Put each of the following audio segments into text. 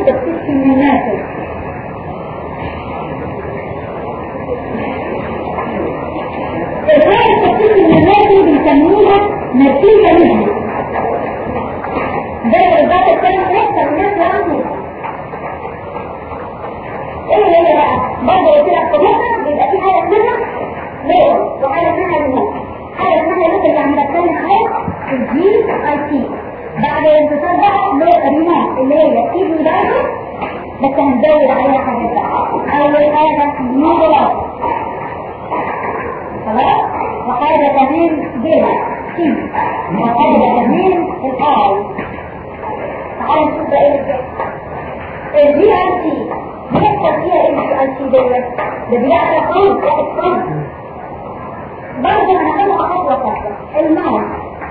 تفتش من الناس الحالة التفتش من الناس بنسميها نتيجة منها زي بالظبط الكلام يحصل الناس عنه ايه هي بقى برضه قلت لك طبيعة بيبقى في حاجة اسمها ليه وحاجة اسمها ريموت حاجة اسمها ريموت اللي عم بتكلم عليها الجي اي تي بعد الانتصار بقى ريموت اللي هي تيجي درجة بس هنزود عليها حاجات بقى اول حاجة نيورال خلاص وحاجة كمان بيلا سي وحاجة كمان الاي تعالوا نشوف بقى ايه الجي اي تي بيحصل فيها ايه الجي اي تي ديت ده بيحصل صوت واحد صوت برضه هناخدها خطوة خطوة المعنى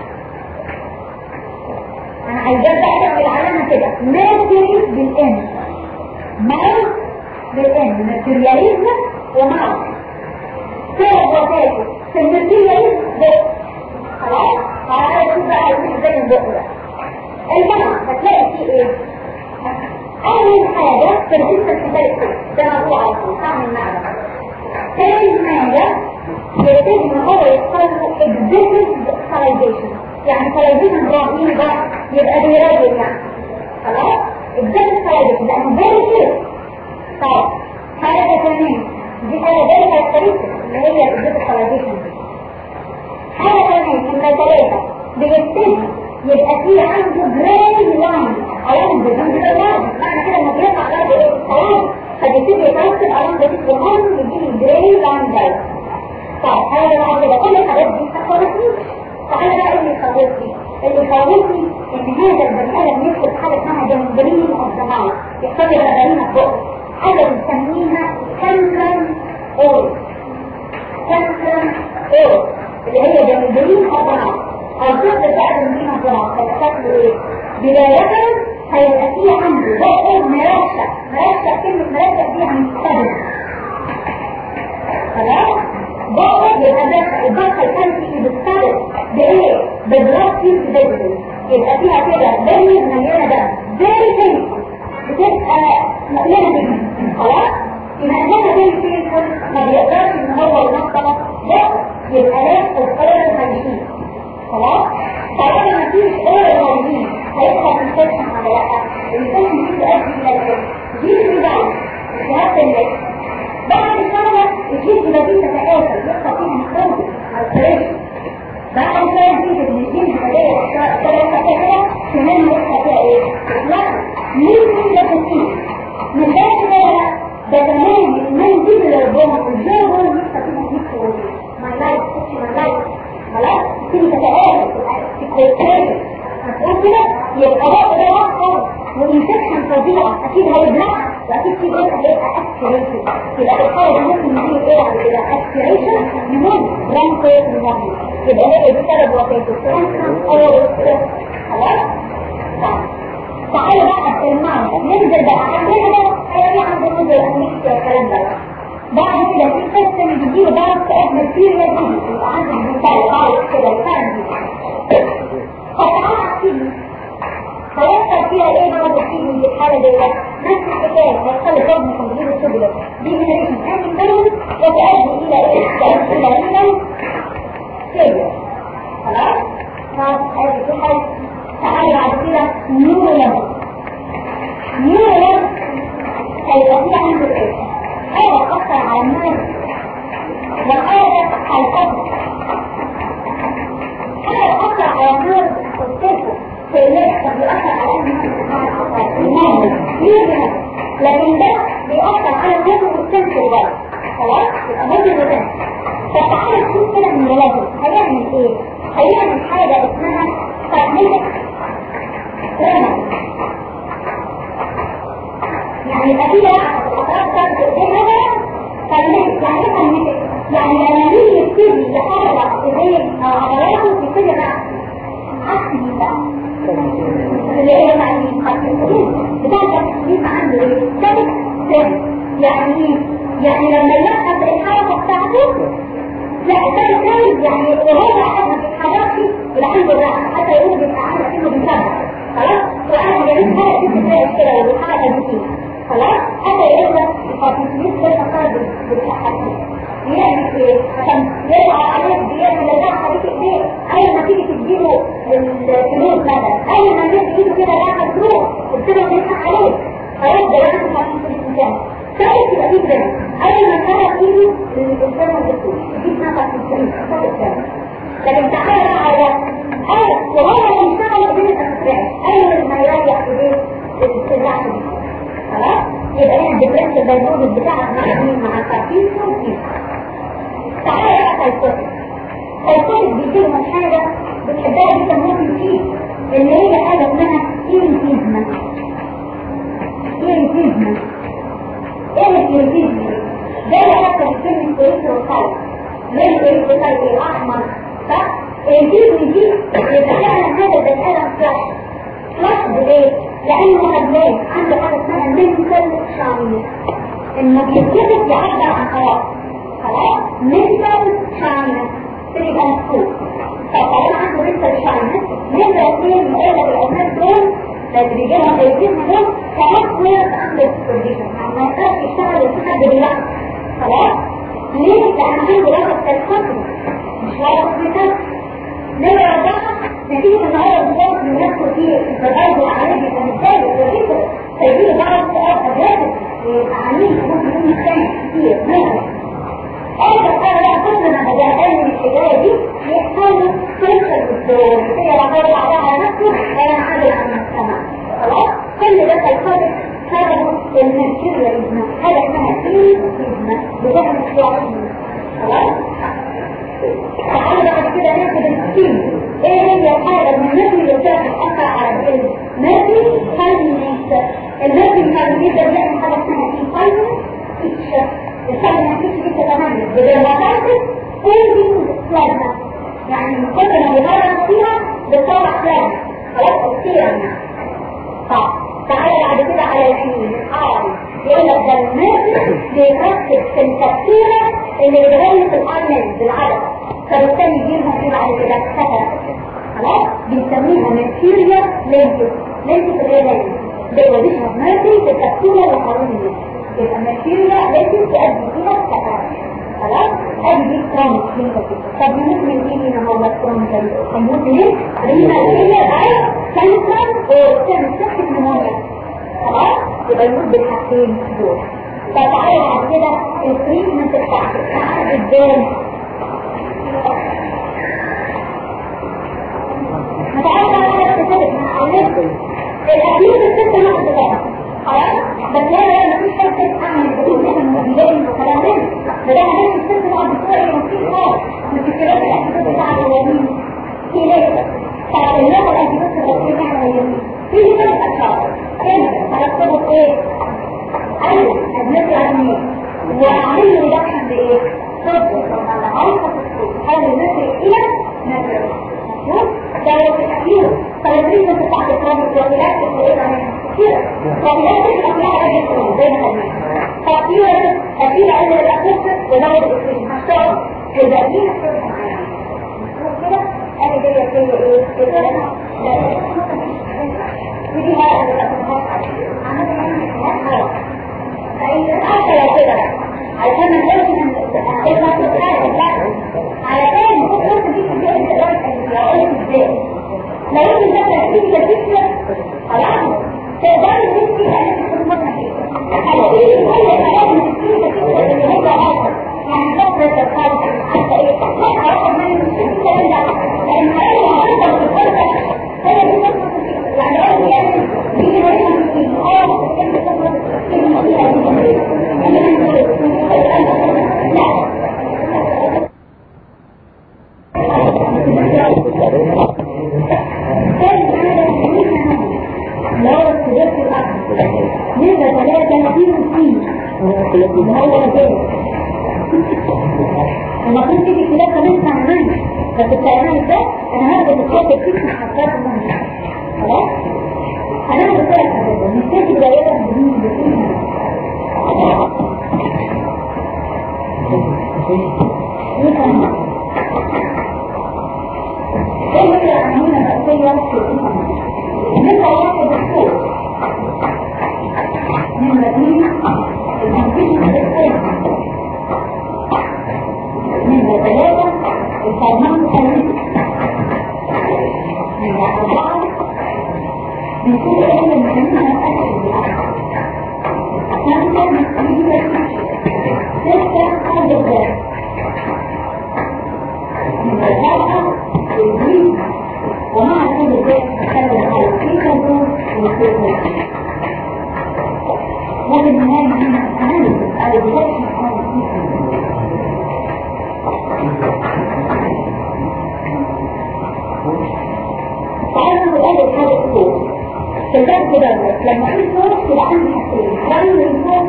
انا عايزاه بقى تعمل علامة كده ميركوري بالان ماوس بالان ماتيرياليزم وماوس فوق وفاته في الماتيرياليزم بق خلاص تعالى شوف بقى عايزين ازاي البق ده المعنى هتلاقي فيه ايه اول حاجة في الجسم الكتالي ده موضوع على طول تعمل معنى ثاني حاجة يبتدي ان هو يحصل له executive salivation يعني salivation رهيبة يبقى بيراجل يعني خلاص executive salivation لانه very clear طيب حاجة كمان دي حاجة very characteristic اللي هي executive salivation دي حاجة كمان نمرة ثلاثة بيبتدي يبقى في عنده جراي لاين علامة بجنب الأرض معنى كده انه بيطلع على ايه خلاص فبيبتدي يتوصل علامة بجنب الأرض يجي جراي لاين ده طيب هذا بقى كده كل الحاجات دي تخوفني تعالى بقى اللي يخوفني اللي يخوفني ان هذا البني ادم يدخل حاجه اسمها جنبرين اوف ذا ماوث يحصل له غريمه في بقه حاجه بنسميها كانسرن اول كانسرن اول اللي هي جنبرين اوف ذا ماوث او تقدر بقى جنبرين اوف ذا ماوث هيبقى شكله ايه؟ بداية هيبقى فيه عنده بقه مرشق مرشق كلمة مرشق دي يعني مستبد خلاص بقى يبقى ده الضغط الخلفي بالصدر بايه؟ بالبلاد فيلد فيزيبل يبقى فيها كده زي مليانه دم زي فين بتبقى مليانه دم خلاص؟ يبقى ده زي فين ما بيقدرش ان هو ينطلق ده يبقى لا القرار هيشيل خلاص؟ طالما ما فيش قرار هيشيل هيبقى انفكشن ولا لا؟ الانفكشن دي تؤدي الى ايه؟ دي اللي بقى التهاب النفس بعد سنة الجيش بدين تتآثر يحصل فيها مكروه على الطريق بعد سنة دي الجيش بدين تتآثر كده كمان يحصل فيها ايه؟ لا مين ده تسيب من ده كده لا ده كمان من دي للربما الجو هو اللي يحصل فيها مكروه ماي لايف تحكي ماي لايف خلاص تيجي تتآثر تتآثر هتقول كده يبقى ده ده واحد وانفكشن فظيعة اكيد هيبلعها واكيد في ايه هيبقى اكسريشن يبقى الحاجة ممكن يجي ايه بعد كده اكسريشن نموت رانكو نموت يبقى هي دي سبب وفاته كانسر او خلاص تعالوا بقى المعنى ننزل بقى عندنا بقى هيجي عند النزل الامريكي والكلام ده بعد كده في قصة اللي بيجيبوا بقى في احنا كتير لازم يبقى عندك مثال بعد كده الفرد فتعالى احكي هيحصل فيها ايه برضه في في الحالة دي نفس الحكاية هيحصل الضغط من تدريب السبلة دي جنريشن انتي بيرمنت وتؤدي الى ايه؟ تؤدي الى رينال فيلير خلاص؟ فهذه في حالة تعالى بعد كده نيورولوجي نيورولوجي هيبقى في عنده ايه؟ حاجة تأثر على الناس وحاجة على القدر حاجة تأثر على الناس والسيكو في الناس بيأثر على الناس لكن ده بيأثر على الناس والسيكو برضه خلاص؟ يبقى برضه ده فتعالى نشوف كده من بلاده هيعمل ايه؟ هيعمل حاجة اسمها تقنية رمل يعني يبقى في اطراف تاخد ايديها تقنية يعني ايه تقنية؟ يعني لما يجي يبتدي يحرك ايديه او عضلاته يبتدي بقى عكس دي بقى اللي هي مع التقنية بتاع التقنية عنده ايه؟ ثابت ثابت يعني ايه؟ يعني لما يلقط الحركة بتاعته لا ده كان يعني وهو قاعد ما بيتحركش يبقى عنده راحه حتى يقول بيبقى عامل كانه بيسبح خلاص وقاعد بيعمل حاجه كده كده والحركه دي يدخل تقارب بالحقيقة يعمل ايه؟ عشان يرجع عليك بيعمل يرجع عليك ايه؟ اول ما تيجي تديله الفلوس مثلا اول ما تيجي تديله كده راح تروح قلت له بيضحك عليك خلاص ده لازم تكون في الانسان ثالث يبقى فيه بنت اول ما ترى ايده الانسان ما بيكون دي اسمها تفصيل لكن تعالى بقى على اول وهو بيشتغل بين الاسرع اول ما يريح ايديه السلاح دي خلاص يبقى هنا الديفرنس البيولوجي بتاعك مع مين مع التركيز والكيس تعالى بقى سايكوتك سايكوتك بيجيب من حاجه بتحبها جدا ممكن فيه اللي هي حاجه اسمها ايريتيزمنت ايريتيزمنت ايه الايريتيزمنت ده حتى في كلمه ايريتروسايت ليه ايريتروسايت الاحمر صح الايريتيزمنت دي بتتكلم هذا البني ادم فلاش فلاش بايه لانه هدمان عنده حاجه اسمها منتال شامل انه بيتكتب يعبر عن خلاص خلاص منتال شامل تبقى مكتوب فطالما عنده منتال شامل نقدر اثنين نقول لك الاولاد دول اللي بيجيلهم الاثنين دول خلاص ويرد عنده السوبرفيجن يعني ما يقدرش يشتغل لحد دلوقتي خلاص ليه؟ لان عنده رغبه الخطر مش رغبه الخطر نمرة أربعة نتيجة ان هو بيضغط من نفسه في التغير عليه فبالتالي وظيفته سيجيله بعض سؤال أجازة عميل ممكن يكون مختلف كتير مثلا أول حاجة بقى كل ما بدأت من الحكاية دي يحصل له سلسلة الدور هي لو هو بعدها على نفسه أنا عادل عن المجتمع خلاص كل ده هيخرج سببه الماتيرياليزم حاجة اسمها ايزم بتعمل اختيارات خلاص تعالوا بعد كده ناخد السكين ايه هي الحاجة من الناس اللي بتأثر على الجلد مادي كالمينيت المادي الكالمينيت ده بيعمل حاجة اسمها ايه كالمينيت تيتشر الكالمينيت تيتشر دي تتمنى بدرماتايتس ايدينج بلازما يعني من كتر ما بيغير فيها بتطلع بلازما خلاص كتير يعني طب تعالى بعد كده على العين الحاري يقول لك ده المادي بيركز في التفكيرة اللي بتغير في الارمنت بالعدد فبالتالي يجيبها في بعد كده كتر خلاص بنسميها ماتيريال لينكس لينكس غير لينكس بيوظفها مادي في التفكيرة الحرونية يبقى ماتيريال لينكس تؤدي فيها كتر خلاص ادي دي كرونيك لينكس طب ممكن يجي لنا هو كرونيك ممكن ليه؟ رينا هي باي سنترال او سنترال نمونيا خلاص يبقى يموت بالحاجتين دول فتعالى بعد كده التريتمنت بتاعتك ازاي هتعالى بقى على السبب مع اولادكم الاكيد الست ما بتبقى خلاص بس لا لا مفيش حاجه تعمل بدون كده مبيدين وكلام ده ده هنعمل الست بقى بتوعي وفي خالص والفكرات الاكيد بتاع اليمين في ليه طب اللغه الاكيد بتاع اليمين في ثلاث اشخاص كده هنكتبه ايه ايوه ابنتي عني وعمل له ريدكشن بايه صدق طبعا عارفه الصوت هل المثل الى مثل مظبوط ده هو التحليل فالتريتمنت بتاعت الكرونيك وكيلات الكويسه منها كده وكيلات الاخلاق رجل زي ما قلنا تقدير اكيد عند الاخلاق ودور الاسلام هشتغل يبقى دي هتبقى معايا كده انا جايه فيا ايه كده لا ودي بقى اللي بتبقى عملت يعني حاجات حتى لو كده علشان ما نقولش ان ايه ما تتعرف لا علشان نقول نفس دي في الجهاز الاداري يقول ازاي لو انت مثلا في كتير خلاص تقدري تمشي على الخطوات دي على ايه كل الحاجات اللي في كتير اللي هي عارفه يعني فتره الخارج عارفه ايه لا عارفه ما يمشيش كده لان هي هتفضل في الفتره هي دي فتره يعني لو يعني دي هي في اه المفروض تيجي كده كمان تعمل بس التعمل ده انا هاخد الكتاب الفكر حساب المهم خلاص انا هاخد ثلاث حاجات مش تيجي دايره بدون ايه هي العناوين الرئيسيه في الانسان نبدا واحد الصوت نمره اثنين المنتج بيكون ايه اللي بنسميها الاكل خمسة مسؤولية ستة حد الذات من الراحة والدين ومع كل ذلك تخلي على كيف الدور وكيف وفي النهاية من التعامل على بوجه تعالوا نقول هذا الصوت فكان كده لما في صوت تبقى عندي حاجتين خير الصوت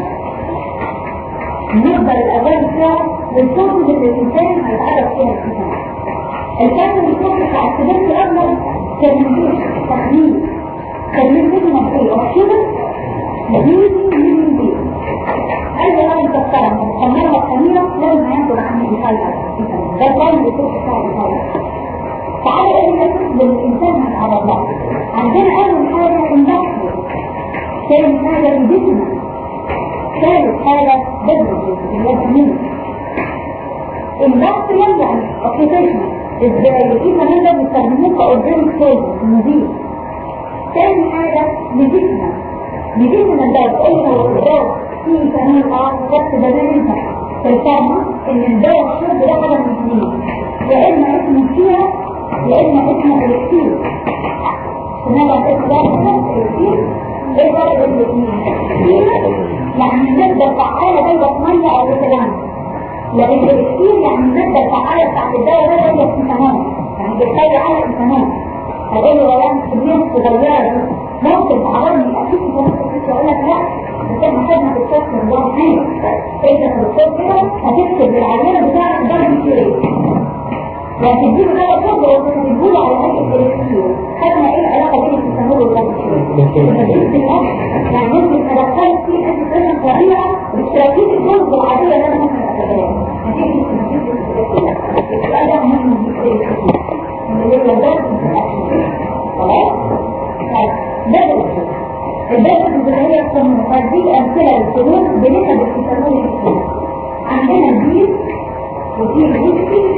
نقدر الاول بتاعه والصوت اللي الانسان هيتعرف فيها الانسان الكلام الصوت بتاع السبب الاول كان مفيش تحليل تحليل كل منطقه وكده مديني من دي اي راجل تختار مصممه قليله لازم هياخد عني مثال ده الراجل الصوت بتاع الانسان تعالى ايه اللي الانسان هيتعرض لها عندنا اول حاجه اندستري ثاني حاجه الجسم ثالث حاجه بدل اليمين اندستريال يعني اوكيبيشن ازاي في كمان ده بيستخدموه كاورجانيك سيل مدير ثاني حاجه ميديسنا ميديسنا ده قلنا والدواء في كمان اه بس ده ينفع فالفارما ان الدواء الشرب ده حاجه من اثنين يا اما اسمه فيها يا اما اسمه الكتير سمعت اسم ده الكتير ايه فرق بين الاثنين يعني نقدر فعاله بيضة ميه او كلام لكن الكتير يعني المادة الفعالة بتاعت الدواء ده بيضة ايثانول يعني بتخلي على ايثانول هقول له ولا كمية صغيرة ممكن تعرضني اكيد في نفس الشيء اقول لك لا بس احنا خدنا في الشخص نظام حاجة انت بتكتب كده هتكتب العينة بتاعك درجة كتير يعني تجيب حاجة كبرى وتجيبه على هيئة الكتير خدنا ايه العلاقة بين الايثانول والكتير يعني ممكن ادخل فيه انت فعلا طريقة باستراتيجية الجزء العادية اللي انا ممكن اتخذها هتيجي السؤال ده مهم جدا اللي هو ده خلاص بدل البدل اللي هي الصنوات دي امثله للسلوك بنسب التسامح الكتير عندنا البيت وفي الويسكي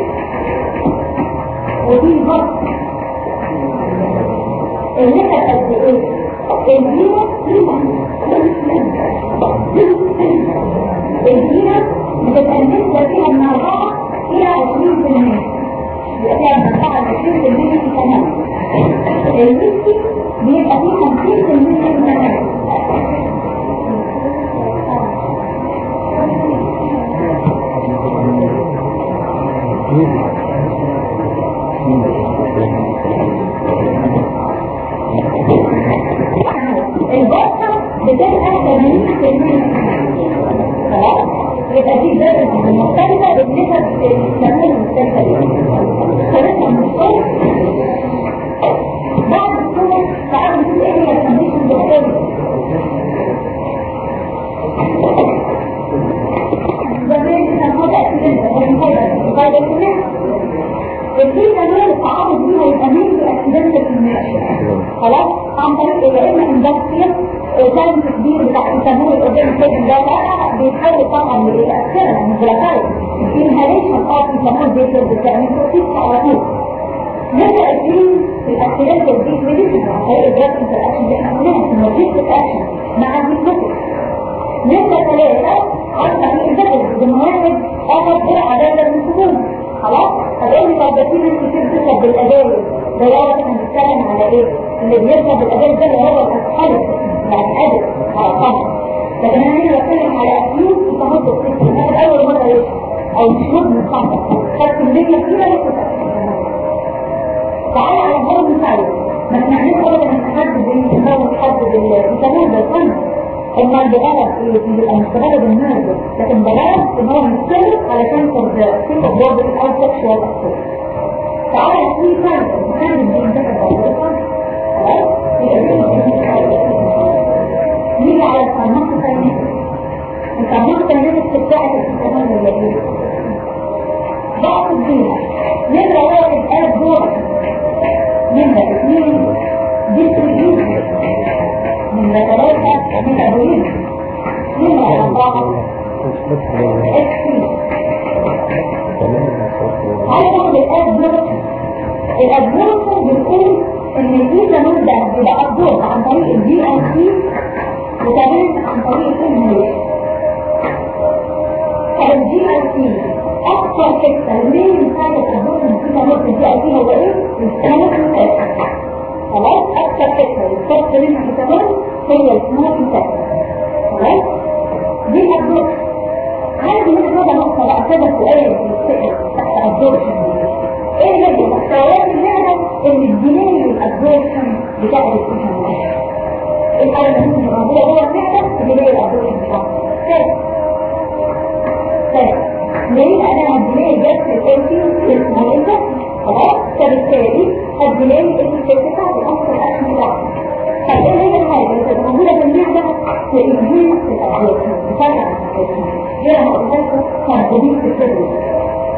وفي البط النسب قد ايه؟ البيرة البيرة بتبقى النسبة فيها من 4 إلى 20% يبقى فيها من 4 ل 20% في كمان الويسكي بيبقى فيه 50% من كمان البطة بتبقى 80% خلاص يبقى دي درجة مختلفة بالنسبة للسنة المختلفة دي خلصنا من الصوت بعد الصوت تعالوا نشوف ايه هي الكونديشن بالصوت زمان كنا نقول اكسيدنت ولا نقول الفيل كمان التعرض ليها يبقى مين اكسيدنت في الماشي خلاص عن طريق يا اما اندستريال كان تكبير بتاع التنوي الاورجانيك سيستم ده بقى بيتحول طبعا للاكسيدنت من جلاكاي انهاليشن اوف التنوي بيتر بتعمل بروتيكس على طول نبدا الدين في الاكسيدنت والديك ميديسن عن طريق الدراج انتراكشن اللي احنا قلناها النوتيك اكشن مع الميكروبيك نبدا ثلاثه عن طريق البدل ضمن واحد اخر جرعه دايره من السجون خلاص هتقول لي طب ده في ناس كتير بتشرب بالاداوي ده يلا احنا بنتكلم على ايه اللي بيشرب بالاداوي ده اللي هو الاسحل بتاع الحدث على الطبع لكن انا هنا بتكلم على اكيوت تهبط السيستم هذا اول مره يشرب او مشروب من الخمر خدت كميه كبيره لسه تعالى على هو مثال ما سمعناش ابدا ان حد بيتموت حد بالفيتامين ده الخمر اما البغرض يبقى مش بغرض المرض لكن بغرض ان هو مستمر علشان تنسيق الضوء او سكشوال اكتر تعالى في فرق كان بينتهي خلاص نيجي على الفرماق الثانية الفرماق الثانية بتاعت الكتابان اللي ضغط الدين نمرة واحد قلب دور نمرة اثنين ديستريبيوشن من ثلاثة من أبوين من أربعة هل تاخد الأبنوت الأبنوت بيكون ان الايثانول ده بيبقى ابزورب عن طريق الدي ان سي وكمان عن طريق الانهيليشن فالدي ان سي اكثر حته المين حاجه تظن ان في تنور في الدي ان سي هو ايه؟ السموك خلاص اكثر حته بتكسر منها التنور هي السموك خلاص دي ابزورب عندي هنا كده نقطه بقى كده سؤال في الابزوربشن ايه اللي محتويات المعده اللي الدينيه الابزوربشن بتاع الانسان الحاجه اللي موجوده جوه المعده الدينيه الابزوربشن بتاعها ليه انا الدينيه جت في الانتي اسمها انت خلاص فبالتالي الدينيه الانتي بتاعت الاصل الاكشن بتاعها طب ايه هي الحاجه اللي موجوده في المعده في الانهيز الابزوربشن بتاع الابزوربشن هي مؤسسه كاربونيك الكبريت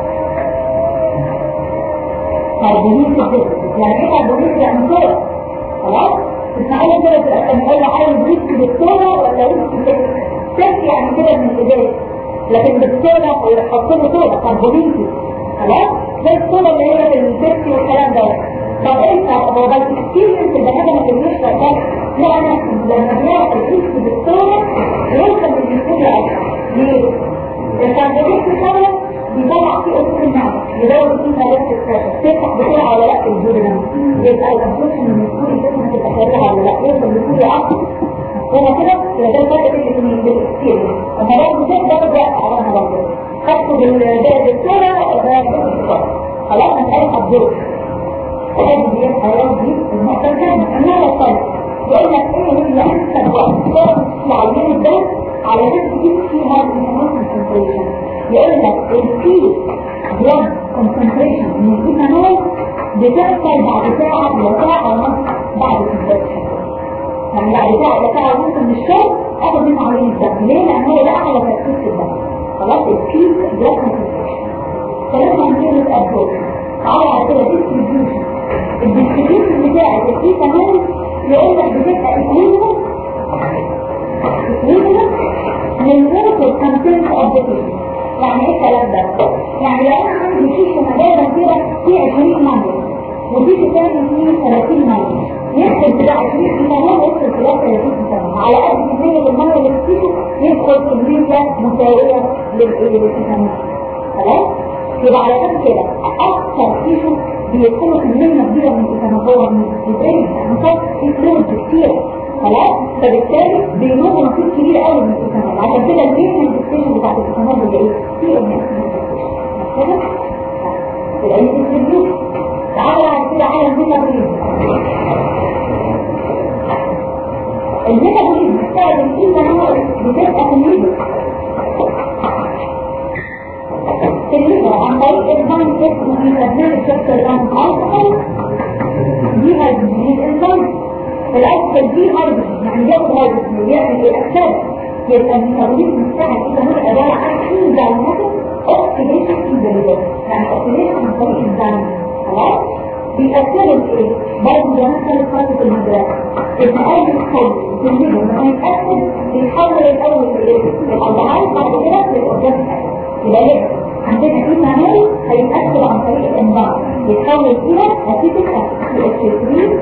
كربونيك الجسم يعني ايه كربونيك يعني صورة خلاص تسمعوا كده في الأسلام يقول له عايز ريسك بالصورة ولا ريسك بالسك يعني كده من الإزاز لكن بالصورة ويحط له صورة كربونيك خلاص زي الصورة اللي هي في السك والكلام ده طب انت هو ده الاكسبيرينس اللي هذا ما بيجيش ده لا انا لما بياخد ريسك بالصورة يوصل للجسم اكتر ليه؟ الكربونيك بالصورة بيطلع فيه أسر النعمة يدور فيه ملاك الساشة تفتح بسرعة ولا لا الجود ده يبقى الأبسوشن من الكوري الجسم هتبقى سريعة ولا لا يوصل لكوري أكتر هنا كده يبقى ده الفرق بين الاثنين بالكتير أما برضه ده ده بقى على برضه خدته بالسرعة وده بالسرعة خلاص هنتقل أبزورب هذه هي الحياة دي النقطة الثانية النقطة الثالثة يقول لك ايه هي أنسب وقت في عيون الدم على نفس تجيب فيها الكونسنتريشن يقول لك الفي بلاد كونسنتريشن من الايثانول بتحصل بعد ساعة إلى ساعة ونص بعد الكونسنتريشن يعني بعد ساعة إلى ساعة ونص من الشرب أخذ منه عملية الدم ليه؟ لأن هو ده أعلى تركيز في الدم خلاص الفي بلاد كونسنتريشن ثلاثة من كلمة أبزوربشن تعالى على كده ديستريبيوشن الديستريبيوشن بتاع الايثانول يقول لك بتبقى اكوينمنت اكوينمنت من غير الكونتنت اوف ذا يعني ايه الكلام ده يعني لو انا عندي شيشه مجاله كده فيه 20 ميه وفي ثاني فيه 30 ميه يدخل كده 20 ميه يدخل كده 30 ميه على قد كميه الميه اللي في الشيشه يدخل كميه مساويه للفيتامين خلاص يبقى على اساس كده اكثر شيشه بيدخلوا كميه كبيره من الفيتامين من البرين يعني في فلويد كتير خلاص فبالتالي بينوبوا نصيب كبير قوي من الإسانات عشان كده المين الديستيشن بتاعت الإسانات اللي ايه؟ في الناس كده؟ يبقى دي ديستريبيوشن تعالى على كده على الميتابوليزم الميتابوليزم بتاعت الإسانات بتبقى في الليبر في الليبر عن طريق الزام اسمه في برنامج شكل الأنف ألكحول دي هذه الإنزيم الأكثر دي هايدروجين يعني ياخد هايدروجين يعمل الأكثر يبقى الميتابوليزم بتاع كده هو عبارة عن انزيمات اوكسيديشن انزيمات يعني اوكسيديشن عن طريق انزيم خلاص بيأثروا في ايه؟ برضه زي ما كانت فترة المدرسة إن أي الخير في الليل لما يتأثر بيحول الأول للألدهايد بعد كده للأورجانيك يبقى ليه؟ عندنا في معنوي هيتأثر عن طريق الانزيم يتحول إلى أسيتيك أسيد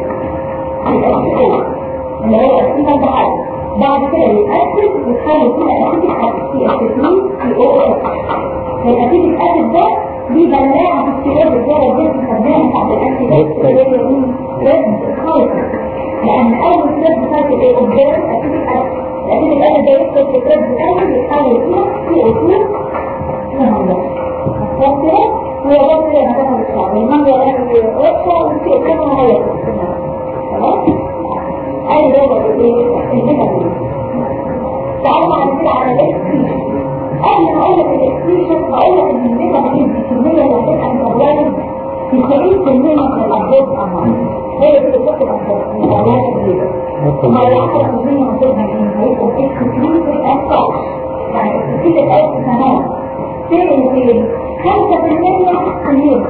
اللي هو اسمها بعد بعد كده يتأكد ويتحول كده أسيتك في أسيتين في أو أو فالأسيتك أسيد ده دي بلاعة في السيارة بتاعة الجسم خدامة بتاعت الأسيتك اللي هي مين؟ رد خالصة لأن أول رد بتاعت الإيه قدام أسيتك أسيد الأسيتك أسيد ده يدخل في رد الأسيد يتحول كده في أو أو اسمها الله فاكرة؟ هو بس كده هتاخد الشعب المانجا يعني وحشة وفي كده هي خلاص اي دولة ايه الهدف تعالوا بعد كده على الاكسبريشن قبل ما اقول لك الاكسبريشن هقول لك ان الهدف دي الكمية اللي هتبقى متولد في 70% من الابديت امان هي دي بتحط الابديت متولد كبيرة وما ال 10% من الهدف هيبقوا اكسبريشن اكتر يعني اكسبريشن اكتر كمان فين فين 5% في الليل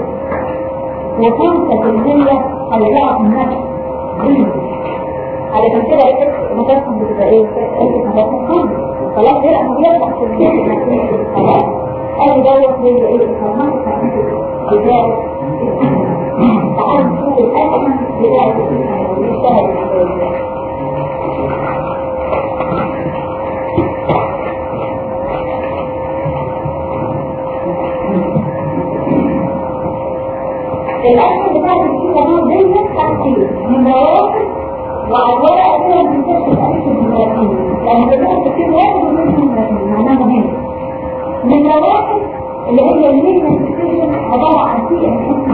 و5% هيضاعف النفس على كده ايه مكاسب بتبقى ايه مكاسب خلاص غير اما بيرجع في البيت خلاص ادي دوت هي ايه الفرمان بتاع تعالوا نشوف الاكشن بتاع بيشتغل الاكشن بتاع الكيمو دي حاجتين من واحد وعلى ورقه كده بنكتب الاكشن من لما بنقول تكتب واحد ومنهم معناها مهم من واحد اللي هي المين مانيفستيشن عباره عن سي ان اس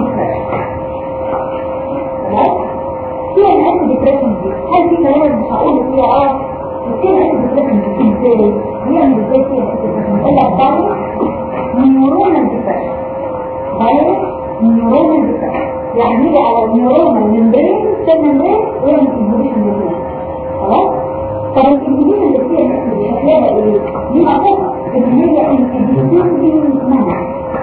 خلاص سي ان اس ديبريشن دي هل في كلام مش هقوله فيها اه السي ان اس ديبريشن دي ازاي هي من ازاي سي ان اس ديبريشن اقول لك فايروس نيورونال ديبريشن فايروس نيورونال ديبريشن يعني يجي على النيورونال ممبرين سيل ممبرين ويعمل انهبيشن للنيورون خلاص طب الانهبيشن اللي فيها الناس اللي شكلها ايه؟ دي معروفه ان هي الانهبيشن منع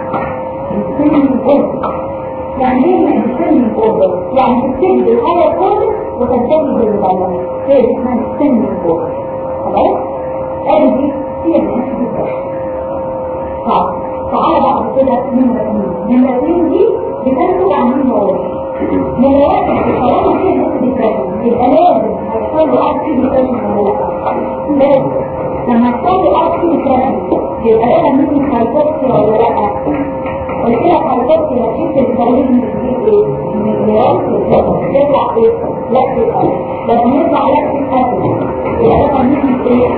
يعني ايه الانهبيشن اوردر؟ يعني تبتدي الحاجه كورس وتنتهي بالمدلل هي اسمها السن اوردر خلاص؟ ادي دي هي الانهبيشن طب تعالى بعد كده نمرة اثنين نمرة اثنين دي بتنتج عن مين هو؟ نمرة واحد طالما فيها نفس ديبريشن يبقى لازم هيحصل له ارض فيه ديبريشن ولا لا؟ لازم لما يحصل له ارض فيه ديبريشن يبقى لازم منه هايبوكسيا ولا لا؟ قلت لك هايبوكسيا نتيجة الكالوريز ايه؟ من النيران يطلع ايه؟ لاكتيك اسيد لما يطلع لاكتيك اسيد يبقى لازم منه ايه؟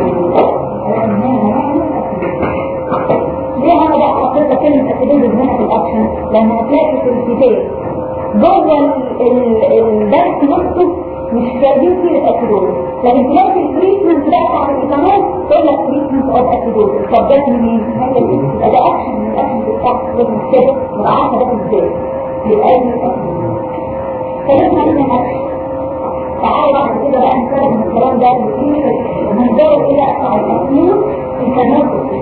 ليه انا بقى حطيت كلمة تكرير هنا في الاكشن لما هتلاقي في الكتاب جوه الدرس نفسه مش جايبين فيه الاسيدوز لكن تلاقي في التريتمنت بقى بتاع الكتاب تقول لك تريتمنت اوف اسيدوز طب ده منين؟ يبقى ده اكشن من الاكشن بتاعك لازم كده يبقى عارفه ده ازاي يبقى ايه كلمة عن الاكشن تعالوا بعد كده بقى نستخدم الكلام ده وننظر الى اسرع الاسيدوز في التنفس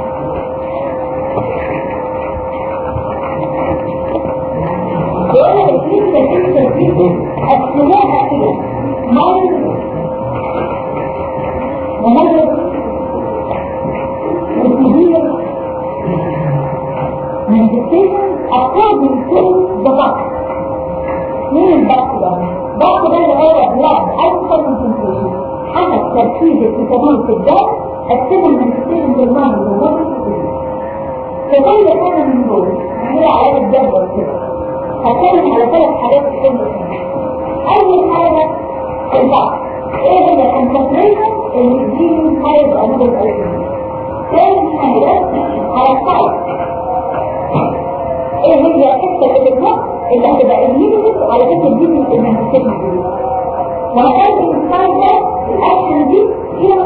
وأنا الفكرة الفكرة دي أسموها كده مرض ومرض وكبير manifestation according to the box مين الباقي ده؟ الباقي ده اللي هو blood alcohol concentration حسب تركيز الفيتامين في الدم قسم المانيفستيشن بالمرض والمرض فكل حاجة من دول هي على الجدول كده هتكلم على ثلاث حاجات في كل اول حاجة البعض ايه هي الكونسنتريشن اللي بتجيب حاجة بأمور الألفين ثاني حاجة على الصعب ايه هي الحتة اللي بتنقص اللي هتبقى المينيمم على فكرة دي من المانيفستيشن دي وهكذا الانسان ده الاكشن دي فيها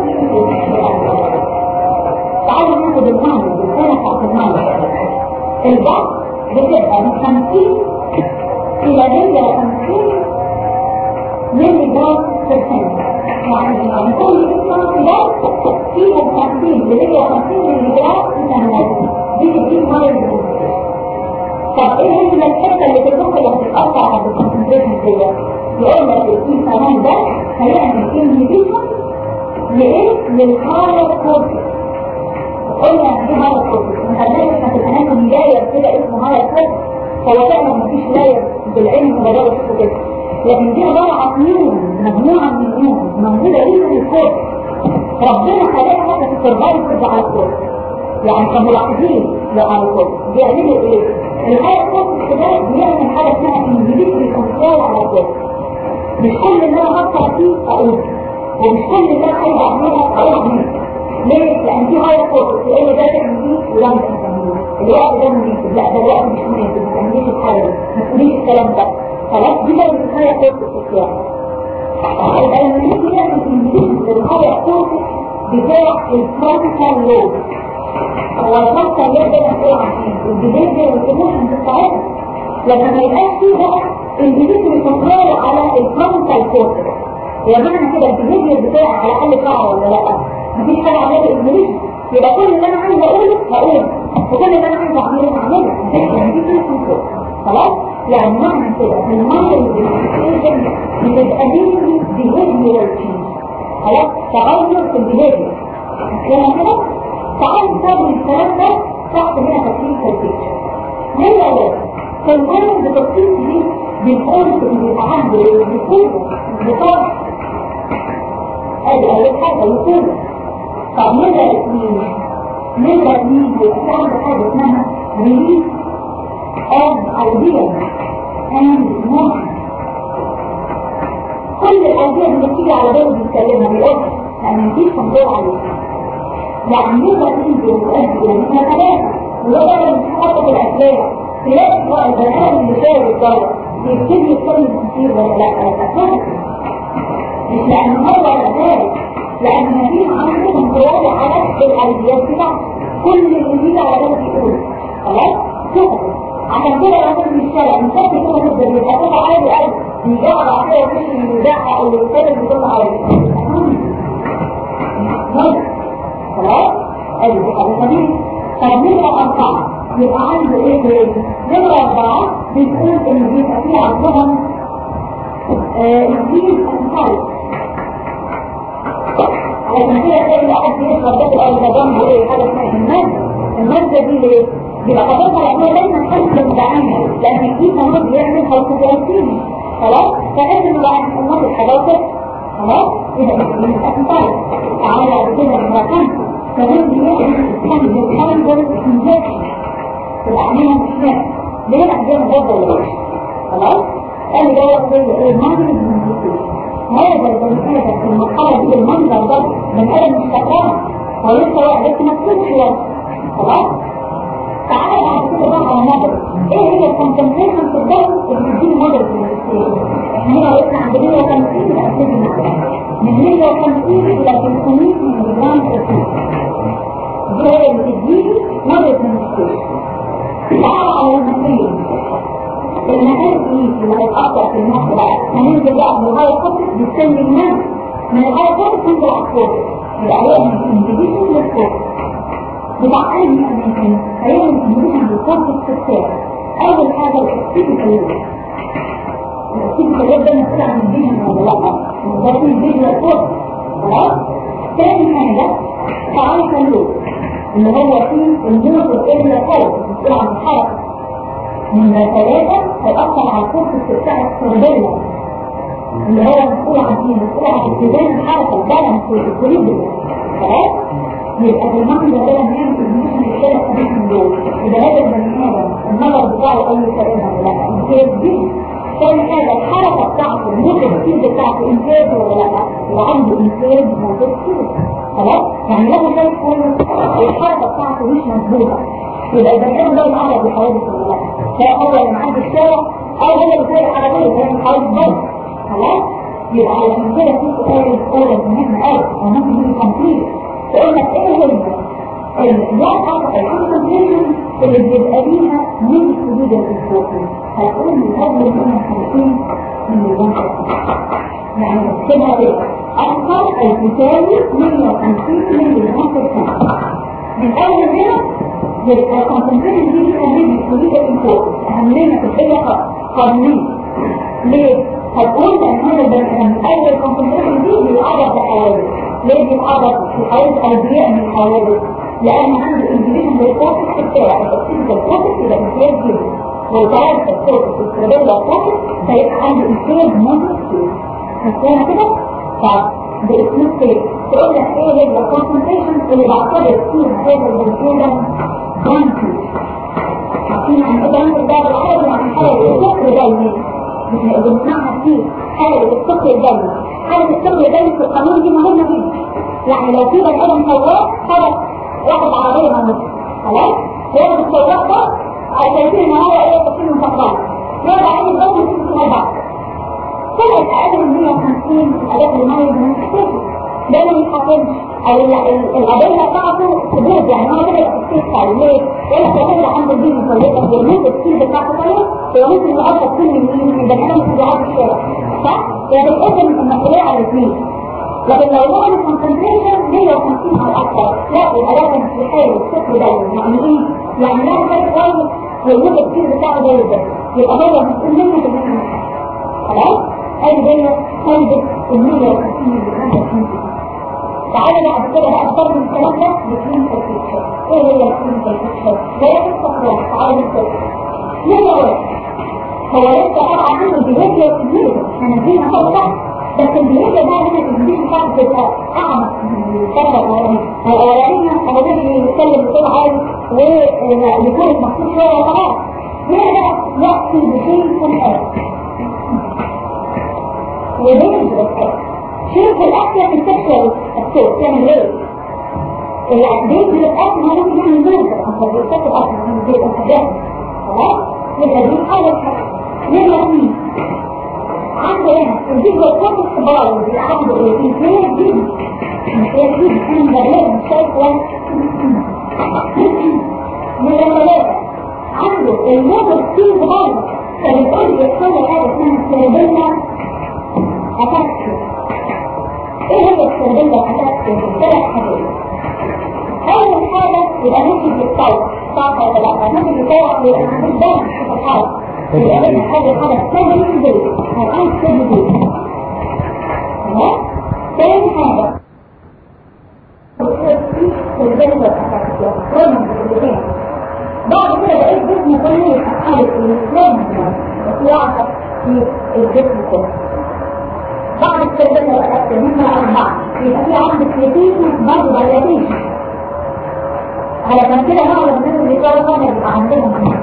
تعالوا ناخد المعنى بالسنة بتاعت المعنى البعض بتبقى من 50 إلى 150 ملي جرام برسنت يعني عن كل اسمه ده فيها 50 ل 150 ملي جرام ميثانول دي بتجيب مرض طب ايه هي الحته اللي في المخ اللي هتتقطع عند الكونسنتريشن دي يقول لك الكيسانون ده هيعمل انهبيشن لايه؟ للهاير كورتكس قلنا دي هاير كورتكس مخلينا في الاناتومي لاير كده اسمه هاير كورتكس هو فعلا مفيش لاير بالعلم مجرد اسمه كده لكن دي عباره عن نيون مجموعه من النيون موجوده ليه في الكورتكس ربنا خلقها حتى في السرفايف تبقى على الكورتكس يعني كملاحظين لو على الكورتكس بيعملوا ايه؟ الحاجة الكورتكس ده بيعمل حاجة اسمها انجليزي كنترول على الكورتكس مش كل اللي انا هفكر فيه اقول ومش كل اللي انا عايز اعملها اقول منه ليه؟ لان في هاي كورتكس يقول لي ده تعمل دي وده مش هتعمله الوقت ده مناسب لا ده الوقت مش مناسب ما تعمليش الحاجة ما تقوليش الكلام ده خلاص دي بقى الهاي كورتكس بتاعي يبقى لما نيجي نعمل انجليزي للهاي كورتكس بتاع الفرونتال لوب هو الفرصة اللي يقدر يقول عن البيهيفير والإيموشن بتاعتها لما ما يبقاش فيه بقى البيهيفير كنترول على الفرونتال كورتكس يا معنى كده البيهيفير بتاعي على حل شعر ولا لا مفيش حاجة عملية إيموشن يبقى كل اللي أنا عايز أقوله هقوله وكل اللي أنا عايز أعمله هعمله يعني دي كل كنترول خلاص يعني معنى كده ان المايند بيبقى بيبقى ليه بيهيفير خلاص تغير في البيهيفير كده كده تعالوا نستخدم الكلام ده تحت هنا تكليف الفكر هي ايه فالجانب بتفصيل دي بنقول ان يبقى عنده بيكون بطاقة ادي اول حاجة يكون طب نمرة اثنين نمرة اثنين بيبقى عنده حاجة اسمها release of ideas and emotions كل الايديا اللي بتيجي على باله بيتكلمها بيقولها لان مفيش كنترول عليها يعني نقدر ننزل ونؤدي الى مثل ثلاثة ويقدر نحط الاسباب تلاقي بقى البني ادم اللي شايف الدولة يبتدي يتكلم كتير ولا لا لا مش لان هو ذلك لان مفيش عنده كنترول على الايديات بتاعته كل اللي بيجي على باله بيقول خلاص كده عشان كده لما تنزل الشارع مسافر كده جدا يبقى صوت عالي قوي بيجعل على كده وكل اللي بيزعق اللي بيتكلم بصوت عالي خلاص ادي دي حاجه ثانيه طب نمره اربعه يبقى عنده ايه تاني نمره اربعه بتقول ان بيبقى فيه عندهم الجيل الانسان علشان كده تلاقي واحد بيشرب ده تبقى اللي جنبه ايه حاجه اسمها الماده الماده دي ليه؟ يبقى خطرها لانها دايما حاسه بجعانها لان في مرض بيعمل هايبوكلايسيميا خلاص فلازم نبقى نقوم الحراسه خلاص يبقى الجيل الانسان تعالى بعد كده نبقى كمان بيعمل الحمد الانجكشن الأحيان مش ليه الأحيان برضه ولا مش خلاص قال لي ده زي ايه المنظر المنظر هذا البني آدم في المرحلة دي المنظر ده بني آدم مش فاكرها هو لسه واحد لسه ما تكونش خلاص تعالى بعد كده بقى على نظر ايه هي الكونسنتريشن في الدم اللي بتديني نظر في الاستيل احنا هنا وقفنا عند 150 الى 20 من 150 الى 300 ملي جرام دي هي اللي بتديني نظر في الاستيل تعالى على المسؤولين المكان ايه اللي هيتأثر في النص بقى هننزل بقى من الهواء الخطر بالسن الناس من الهواء الخطر تنزل على الفوق يبقى هي من الانتجيشن للفوق بتاع اي مكان هي من الانتجيشن للفوق السكتار اول حاجة الاكتيفيكال الاكتيفيكال ده مسؤول عن الفيجن ولا لا ده في الفيجن للفوق خلاص تاني حاجة تعالى خلوه اللي هو فيه النور والإبنة فوق مسؤول عن الحركة من ثلاثة هيأثر على الكورس بتاع السربية اللي هو مسؤول عن ايه؟ مسؤول عن اتزان الحركة البالانس والإكوليبريم خلاص؟ يبقى في المنظر ده لما يعمل الجسم الثلاث حديث من دول يبقى هذا البني آدم النظر بتاعه أي كلام ولا لا؟ إمتاز جدا ثاني حاجة الحركة بتاعته الموجة الكتير بتاعته إمتاز ولا لا؟ وعنده إمتاز موجود كتير خلاص؟ يعني لو شايف كله الحركة بتاعته مش مظبوطة يبقى البني آدم ده يتعرض لحوادث ولا لا؟ لا هو اللي معدي الشارع او هو اللي سايق عربيه زي ما حاول برضه خلاص يبقى علشان كده في سؤال الاولى مهم قوي وممكن يجي كومبليت تقول لك ايه هي الواقع الكونسنتريشن اللي بيبقى ليها من حدود الانفوكين هتقول من قبل 150 من الجنة يعني كده ايه اكثر او تساوي 150 من الجنة من اول هنا يبقى الكونسنتريشن دي تخليني تريد الانفوك اهمية في الحقيقة قانونية ليه؟ هتقول ان هذا البني ادم اول كونسنتريشن دي بيتعرض لحوادث ليه بيتعرض لحوادث او بيعمل حوادث؟ لان عنده انجليشن للكورتكس بتاعه التفكير الكورتكس يبقى امتياز جدا ويتعرض الكورتكس السيربيلا كورتكس هيبقى عنده امتياز مونوكسيد فاهمة كده؟ طب باسم كده تقول لك ايه هي الكونسنتريشن اللي بعتبر فيها هذا البني ادم برانكي عارفين عن ايه برانكي ده بالعربي عن حالة السكر دايما بنسمعها كتير حالة السكر دايما حالة السكر دايما في القانون دي مهمة جدا يعني لو في بني ادم سواق خبط واخد عربية مهمة خلاص واخد السواق ده شايفين ان هو ايه تسليم مفضل يقعد عليه الضوء ويسيب في بعض طلعت اقل من 150 الاداء المالي من الحساسي ده ما يتحكمش او القضيه بتاعته ثبوت يعني هو كده يبقى ليه؟ يقول لك لو كده عنده الدين مطلقه بالنسبه السيل بتاعته طيب هو ممكن يقعد كل من مين من بني ادم في الشارع صح؟ يعني الاذن المسؤوليه على الاثنين لكن لو هو الكونسنتريشن 150 او اكثر لا يبقى لازم في حاله الصفر دايما يعني ايه؟ يعني لو كان كويس والوجه السيل بتاعه زي ده يبقى هو مسؤول منه في الناحيه خلاص؟ هذه هي فايده ال 150 اللي عندك تعالى بعد كده بقى نقارن الكلام ده بكلينيكال بيكتشر ايه هي الكلينيكال بيكتشر؟ ده قصه واحده تعالى نشوف نمره واحد هو لسه طبعا عنده بيهيفير كبير احنا نزلنا فوق ده بس البيهيفير ده هنا الانجليزي بتاعته بتبقى اعمق من الفتره الاولانيه الاولانيه هو ده بيتكلم بصوت عالي ويكون مخصوص شويه وخلاص هنا بقى ياتي بشيء في الاخر وبين شيء في الاكل في السكشوال الصوت تعمل ايه؟ يعني بين الاكل ما ممكن يعمل نوم اصلا بيتاكل اكل من البيت الحاجات خلاص يبقى دي اول حاجه نمرة اثنين عنده هنا الفيديو كل الكبار اللي عنده ايه في كتير جدا كتير جدا انا مبالغ مش شايف ولا نمرة ثلاثة عنده الموضوع كتير صغير فبيقول يحصل حاجة اسمها سيربيلا اتاكسي ايه هي السيربيلا اتاكسي؟ ثلاث حاجات اول حاجة يبقى ممكن يتطور صح ولا لا ممكن يتطور يبقى عندك دم في الحرب يبقى لازم حاجة حاجة تسوي في البيت هتعيش في البيت تمام تاني حاجة بعد كده بقيت جسم كله يتحرك في الاسلام يعرف في الجسم كله بعد السيرفيس الأكثر مما أربعة يبقى في عندك نتيجة برضه فاليديشن علشان كده معظم الناس اللي كانوا فانا يبقى عندهم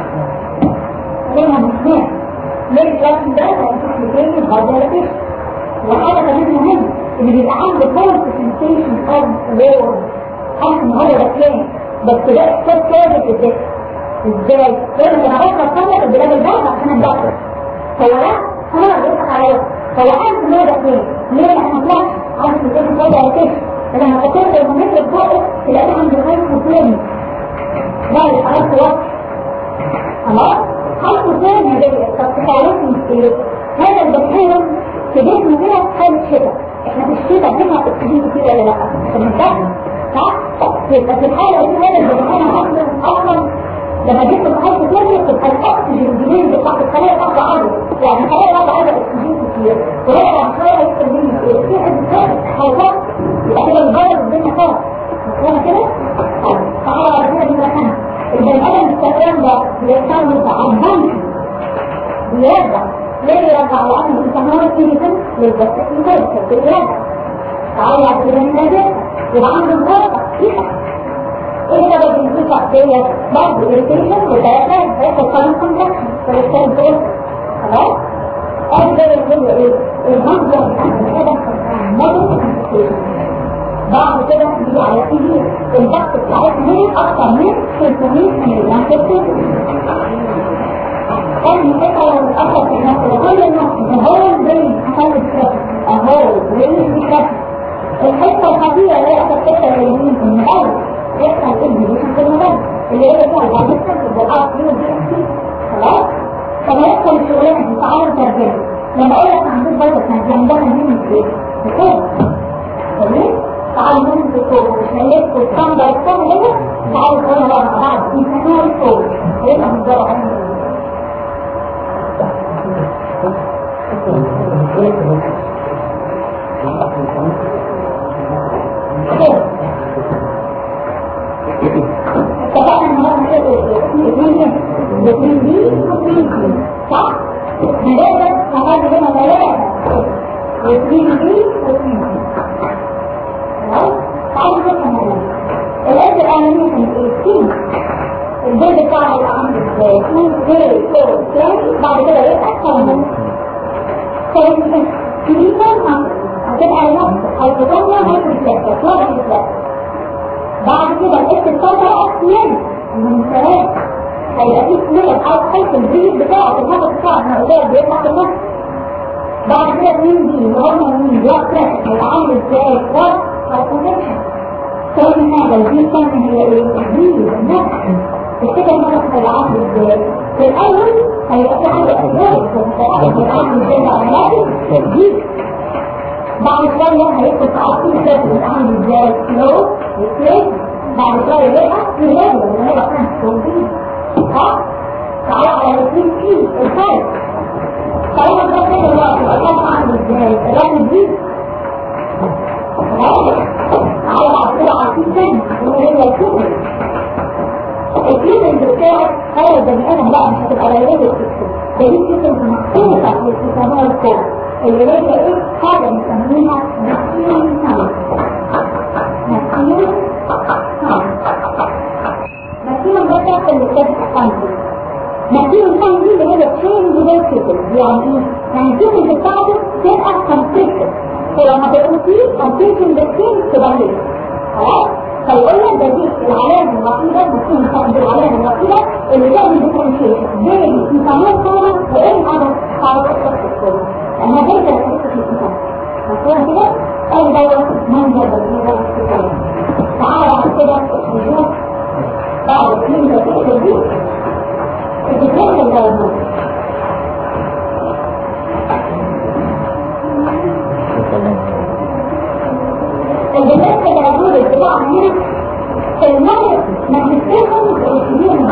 ليها مشكلة ليه الكلام ده هيكون برضه فاليديشن وحاجة كمان مهمة ان بيبقى عنده فورس سنسيشن اوف وور حاسس ان هو بكان بس ده احساس ثابت ازاي ازاي؟ لان انا بكره اتفرج البلاد البلد عشان اتبطل هو لا خلاص بيضحك عليا هو عارف ان هو بكان ليه انا طلعت عارف ان كده كده كده لما بكون المتر بقى تلاقيه عند الغاية الثاني لا خلاص وقت خلاص حالته ثانية دي طب تخيلتني ايه هذا البكتيريا في جسمه كده حالة شتاء احنا في الشتاء بنسمع اكسجين كتير ولا لا في المنطقة صح؟ يبقى في الحالة دي هذا البكتيريا اصلا اصلا لما جسمه في حالة ثانية تبقى الاكسجين الجديد بتاعت الخلايا تاخد عدد يعني الخلايا تاخد عدد اكسجين كتير ورجع شوية يستخدم ايه؟ في حد حاجات يبقى كده الجرد الدنيا خالص مفهومة كده؟ تعالى على كده دي مكانها البني ادم السكران ده بيحصل له تعبان بيرجع ليه يرجع لأنه بيسموه الكيميكال للبكتيريا بيرجع تعالى على كده من ده يبقى عنده الجرد ايه سبب الانتفاع ديت برضه irritation وثلاثات هيحصل قانون كونتراكشن فبالتالي دول خلاص ادي ده اللي هو ايه المنظر بتاع البني ادم موديل بعد كده نيجي على تيجي الضغط بتاعتنا اكتر من 300 مليون في كان مثلا الاثر في النفس كل النفس هو البرين حصل الكتاب اهو البرين الكتاب الحته الخطيره اللي هي الحته اللي هي في المغرب يحصل الديليشن في المغرب اللي هي فيها بعد الكتاب والارض دي ودي خلاص فما يدخل الشغلانه دي تعالوا ترجمه لما اقول لك عندك برضه كان عندها مين ايه؟ بكده تمام؟ تعالوا نمسك وشلت والصندة والصندة ده تعالوا نقول بقى مع بعض يسموها الصوت هيبقى مجرد عنه اتفقنا ان هو اثنين اثنين دي واثنين دي صح؟ مجرد هذا هنا ثلاثة واثنين دي واثنين دي تعالوا نفهم هذا الآية الأولانية كانت ايه؟ سين البيض بتاعها يبقى عامل ازاي؟ سين زي فور ثاني بعد كده يبقى ثاني ثاني كليكا هتبقى نفس هيبوتونيا هيبوتونيا هيبوتونيا بعد كده الاس الفترة اثنين من ثلاثة هيبقى في اثنين او حيث البيض بتاعه الهدف بتاعه احنا قدام بيطلع في النص بعد كده مين دي اللي هم مين بلاد بريشر هيبقى عامل ازاي؟ فور هايبوتنشن ثاني حاجة دي كان هي ايه؟ دي النفس الفكرة النفس هيبقى عامل ازاي؟ في الأول هيبقى في حاجة أسباب هيبقى عامل ازاي العملات دي بعد شوية هيدخل في عصير كده هيبقى عامل ازاي؟ سلو وسليم بعد شوية يبقى في ليفل اللي هو كان توفيق ها؟ تعالى على الاثنين فيه الفرق طالما ده كده الوقت يبقى الوقت عامل ازاي؟ الوقت دي على عصير عصير تاني اللي هي الكبر الكبر بتاعه هو البني ادم لا مش هتبقى قليله الكبر دي فكرة مخصوصة للإصابة الكون اللي هي ايه حاجة بنسميها نسيم سمك نسيم سمك نسيم ده تحت اللي كتاب الحمد نسيم السمك دي اللي هي تشين ريليتيف يعني ايه؟ يعني الجسم بتاعته تبقى كونفليكتد فلما تبقى فيه كونفليكتد بالسين تبقى ليه خلاص فيقول ده دي العلامة الوحيدة بتكون تقدر العلامة الوحيدة اللي تعمل ديفرنشيشن بين الانسانية كاملة وإن هذا حالة الشخص الكامل لأنها ليس الحقيقة في الانسان مفهوم كده؟ أي دورة منظر بالنسبة للانسان تعالى بعد كده نشوف بعد اثنين دقيقة دي الدكتور الدورة الجنات الجنابول الاتباع هنا في المرض مانيفستيشن والكبير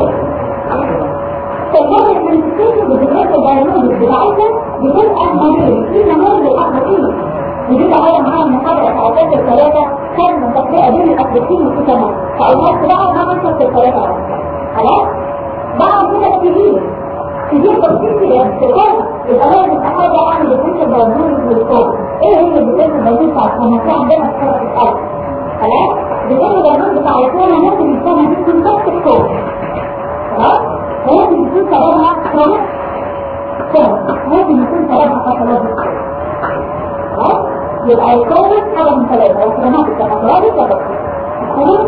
في المرض مانيفستيشن بالجنات الجنابول بتاعتها بتبقى مريض في مرض الأخلاقية ودي تعالى معايا المحاضرة بتاعت الثلاثة كان متفقة بين الأخلاقيين والكتمان فقلنا بقى ما نشرت الثلاثة خلاص؟ بعد كده الكبير كبير بسيط استقامة يبقى لازم أحاول أعمل الفكرة البرنامج والكون ايه هي البداية البرنامج بتاع الكون كان عندنا في الأرض خلاص بداية البرنامج بتاع الكون ممكن يكون دي تكون نفس الكون خلاص ممكن يكون سببها كرونيك كون ممكن يكون سببها باثولوجي خلاص يبقى الكون حاجة من ثلاثة يا كرونيك يا باثولوجي يا باثولوجي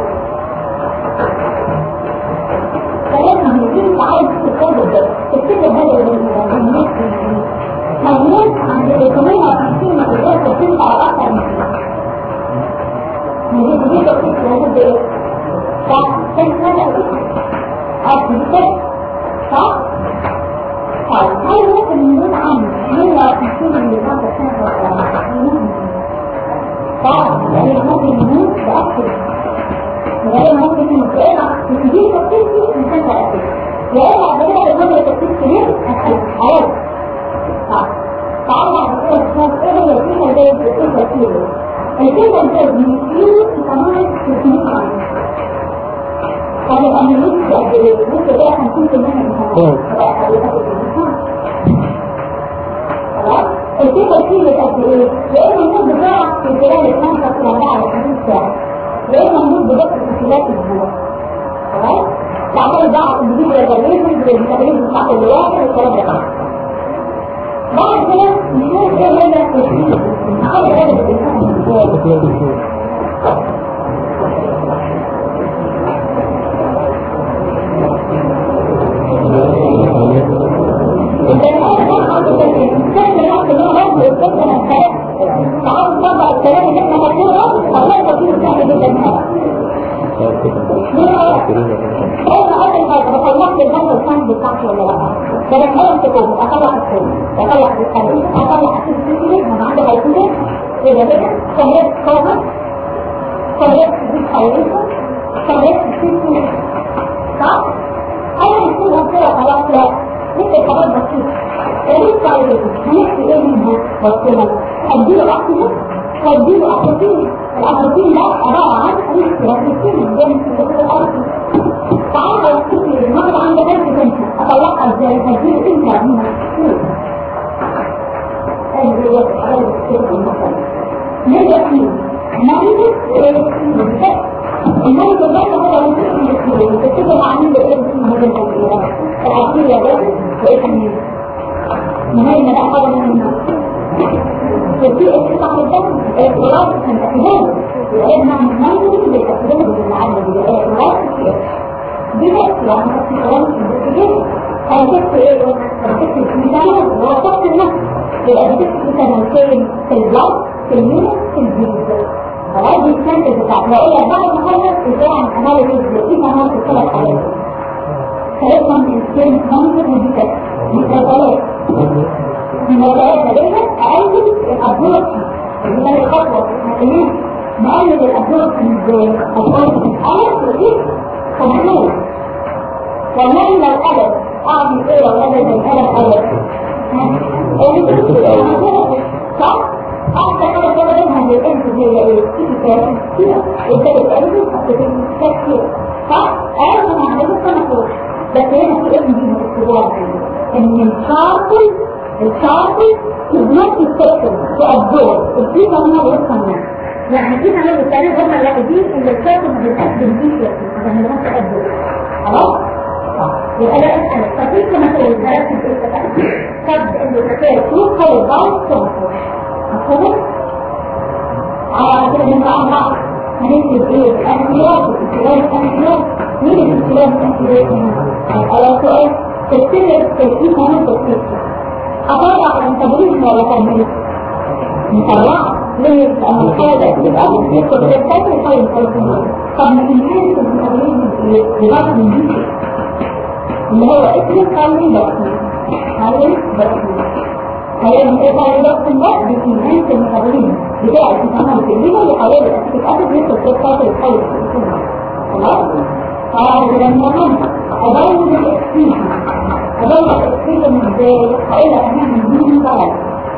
فلازم يجيب عايز تتكلم ده تفتكر هذا اللي موجود عند الكمية وخمسين مقدار تفصيل على أكثر من نجيب دي تفصيل موجود بإيه؟ صح؟ كان هذا أو تفصيل صح؟ طيب هل ممكن نقول عن 150 اللي بعد سنة صح؟ يعني ممكن نموت بأكثر وهي ممكن نتقلع تجيب تفصيل فيه إنسان تأثير يا إما بعد كده بالنظر تفصيل كبير حياتي تعالى بعد كده نشوف ايه هي الفكرة زي الفكرة كتير الفكرة زي بنسيب كمان تسمية طب يبقى من نص قد ايه؟ نص كده 50% من خلاص الفكرة كتير قد ايه؟ يا اما النص بتاعك في خلال 12 ل 24 ساعة يا اما النص بتاعك في خلال اسبوع خلاص؟ تعمل بقى تجيب ريزرفيشن بالميتابوليزم بتاعت الواحد والكلام ده بعد كده نشوف ايه هي التشكيل نحاول هذا تعالوا نطبق الكلام اللي احنا مكتوبه والله تطبيق سهل جدا انا اول حاجه بطلعت الهدف الفن بتاعتي ولا لا فلما انا تكون اطلع الفيلم اطلع الفيلم اطلع الفيلم من عند هيكون يبقى كده سميت كومنت سميت دي حواليكم سميت الفيلم صح؟ انا بكون كده خلاص لا لسه حاجات بسيطه ايه طيب هنحكي ايه منها وكده اديله اكتر واديله اكتر الأمريكين ده عبارة عن الاستراتيجيين بين الأرض تعالى وكتير المرض عند ذلك تنسى أطلقها ازاي هديه انت منها هذه هي الحالة الكتير المثل نرجع فيه مريض المرض ده هو المسلم الكتير الكتير عامل ايه في هذا الكتير العقيدة ده وايه كمان من هنا ده حاجة من وفي اتقاع الدم اعتراض من اعتراض لأنه ممكن بالتقديم بالعدد بالاعتراض بنفس يعني في كلام الانفستيجيشن انا كنت ايه انا كنت في مثال ووصفت النفس يبقى بتكتب مثلا فين في البلاد في المينة في الجيز خلاص دي السنتج بتاعت واقول بعد ما اخلص ازاي عن اناليسيس لقيت انا في الثلاث حالات ثلاثة من السكين مانجر ودي كده دي ثلاثة من الولايات ديت اقلل الابورشن اللي هي الخطوه الحكوميه نقلل الابورشن ازاي؟ الابورشن انا وكيف كنترول والله لو قلب اعمل ايه لو قلب القلب قلب صح؟ اكتر حاجه كده منها اللي انت هي ايه؟ تيجي كده كده وابتدت قلبي حطيت كده كده صح؟ اقل من عمليه التنفس بس هنا في اسم دي الاختبار ان الشاركل الشاركل تبنات السكر تأبزور الكيسة هنا بيفهم يعني كيف عمل التعريف هم الوحيدين اللي الشاركل ما بيتقدم فيه عشان ما يبقاش تأبزور خلاص؟ يبقى ده اسأل فكيف مثلا الهرس في قد انه تكاد تروح هو الضغط تنفر مفهوم؟ على كده من بعض هنكتب ايه؟ الانتيات الانتيات الانتيات مين الانتيات الانتيات هنا؟ على سؤال تكتب تكتيك هنا تكتيك أطلع المتابوليزم ولا تنمية؟ مطلع ليه؟ لأن الحاجة يبقى يدخل في الثاني الحاجة الفلسفية طب ما تنهيش المتابوليزم لغاية من دي اللي هو اسم خلي بطني خلي بطني هي من ايه خلي بطني ده بتنهيش المتابوليزم بتاع الانسان الكبيرة اللي حوالي الأسفل أسف يدخل في الثاني الحاجة خلاص؟ فهذا كده مهم أدور الإكسيشن أدور الإكسيشن ازاي؟ هقول لك أنا من دي مدارة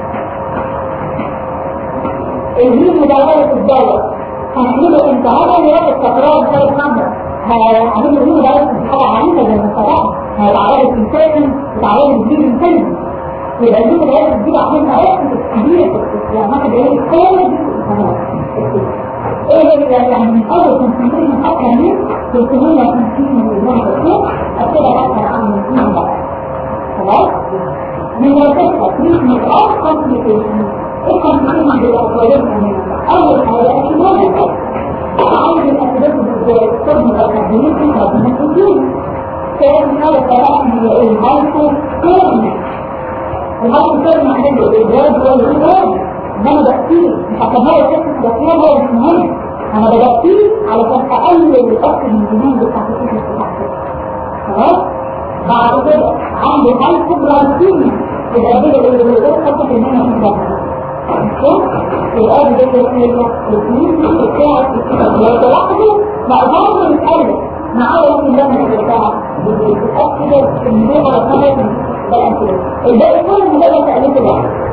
الهيم مدارة الدولة هنعمله امتى؟ هذا اللي هو التكرار زي الخمر هنعمله هيم مدارة حاجة عنيفة زي ما اتفقنا هيتعرض الانسان وتعرض الجيل الانسان يبقى دي مدارة تجيب عشان تعرف كبيرة يعني واحد ايه كل دي ايه اللي يعني من اول كونسنتريشن حتى من 350 مليون دكتور ابتدى اكثر عن من بقى خلاص من وظيفه تريتمنت اوف كومبليكيشن ايه كومبليكيشن بالاولويه هنا اول حاجه اكيد عايز الاسباب ازاي الصدمه والتحديد في ربنا كتير كان حاول كلام هي ايه الهايكو كيرن الهايكو كيرن عنده الايجاد والايجاد انا بكتير مش عشان هو يكتب بكتير هو مش مهم انا بكتير علشان اقلل الاكل من الجنين بتاعت الكتب بتاعتي خلاص بعد كده عندي هاي كوبرانتين الأدلة اللي بيقول حتى في المنى من ده الآن ده يقول الاثنين بتاعت الكتاب ويتلاحظوا مقدار يتقلب معاه لكن لما بتاع بتتأكد ان هو رقمه الباقي كله مجرد تقليد الواحد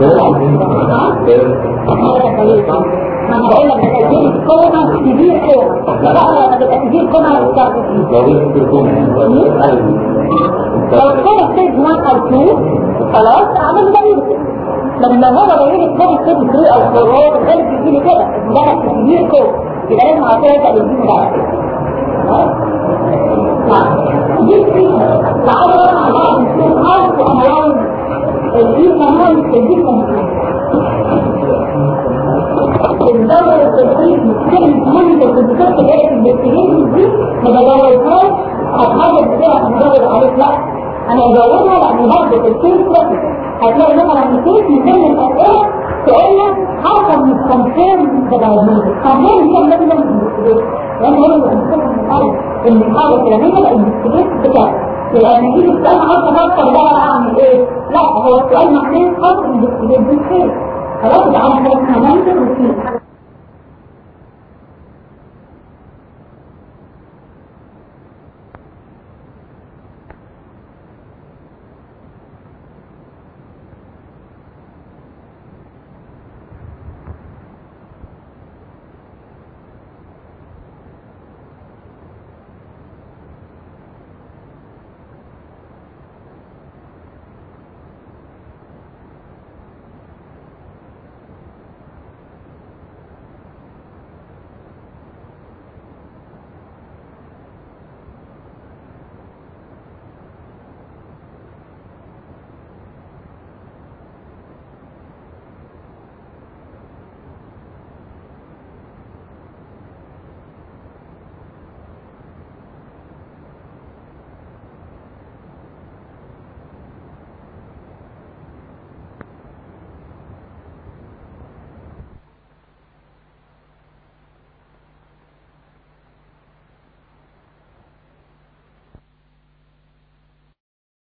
ما انا بقول لك تجيب كوما تجيب كوما لا لما تبقى تجيب كوما لو كان ستيج 1 او 2 خلاص اعمل ده لما هو بيجي كوما ستيج 3 او 4 الغالب بيجي لي كده مجرد تجيب كوما يبقى لازم اعطيها تقليدين ده دي فكرة تعالوا مع بعض نشوف how to analyze الإيمانات الجسم الدورة التدريب كلمة مهمة في الدكتور جاية في الانفستيجيشن دي ما بدورتهاش هتحاجة بتاعها مدور عليك لا انا ادورها لان برضه في الكيس بروسيس هتلاقي مثلا الكيس من ضمن الاسئله تقول لك حاجه من كونفيرم بدايجنوز كونفيرم دي لازم نعمل انفستيجيشن لان هو اللي بيحصل ان الحاجه الفلانيه يبقى الانفستيجيشن بتاعها يبقى لما يجي السؤال عايز افكر ده انا اعمل ايه؟ لا هو السؤال معناه خاص بالانفستيجيشن خلاص يبقى انا خلاص هنعمل روتين